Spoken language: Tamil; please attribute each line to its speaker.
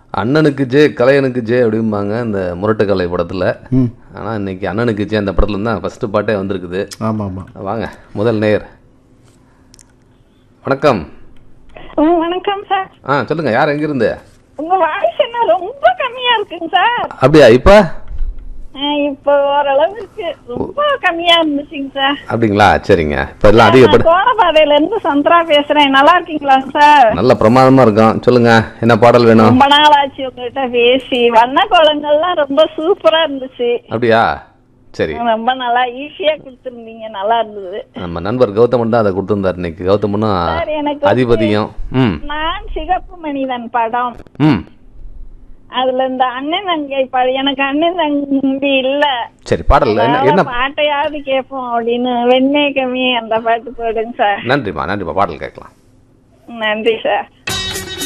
Speaker 1: அண்ணனுக்கு ஜே கலையனுக்கு ஜே அப்படிம்பாங்க இந்த முரட்டு கலை படத்தில்
Speaker 2: ம்
Speaker 1: ஆனால் இன்னைக்கு அண்ணனுக்கு ஜே அந்த படத்துல தான் ஃபஸ்ட்டு பாட்டே வந்திருக்குது
Speaker 2: ஆமாம் ஆமாம்
Speaker 1: வாங்க முதல் நேயர் வணக்கம்
Speaker 3: ம், வணக்கம் சார்
Speaker 1: ஆ சொல்லுங்கள் யார் எங்கேருந்து
Speaker 3: உங்க வாய்ஸ் என்ன ரொம்ப கம்மியா இருக்குங்க சார்
Speaker 1: அப்படியா இப்போ
Speaker 3: ஆ, இப்போ ஓரளவுக்கு ரொம்ப கம்மியா இருந்துச்சுங்க சார்
Speaker 1: அப்படிங்களா சரிங்க இப்போ எல்லாம் அதிகப்படி
Speaker 3: நான் கோடபாதையில இருந்து சந்திரா பேசுறேன் நல்லா இருக்கீங்களா சார்
Speaker 1: நல்ல பிரமாதமாக இருக்கும் சொல்லுங்க என்ன பாடல் வேணும்
Speaker 3: ரொம்ப நாள் ஆச்சு உங்ககிட்ட பேசி வண்ண கோலங்கள்லாம் ரொம்ப சூப்பரா இருந்துச்சு
Speaker 1: அப்படியா சரி
Speaker 3: ரொம்ப நல்லா ஈஸியா கொடுத்துருந்தீங்க நல்லா இருந்தது
Speaker 1: நம்ம நண்பர் கௌதமன் தான் அதை கொடுத்துருந்தார் இன்னைக்கு கௌதமனும்
Speaker 3: சார் எனக்கு வந்து
Speaker 1: அதிபதியும் ம்
Speaker 3: நான் சிகப்பு மனிதன் படம்
Speaker 1: ம்
Speaker 3: அதுல இந்த அண்ணன் தங்கை படம் எனக்கு அண்ணன் தம்பி இல்ல
Speaker 1: சரி பாடல் என்ன
Speaker 3: அதனால
Speaker 1: என்ன
Speaker 3: பாட்டையாவது கேட்போம் அப்படின்னு வெண்ணே கம்மி அந்த பாட்டு போடுங்க சார்
Speaker 1: நன்றிம்மா நன்றிம்மா பாடல் கேட்கலாம்
Speaker 3: நன்றி சார்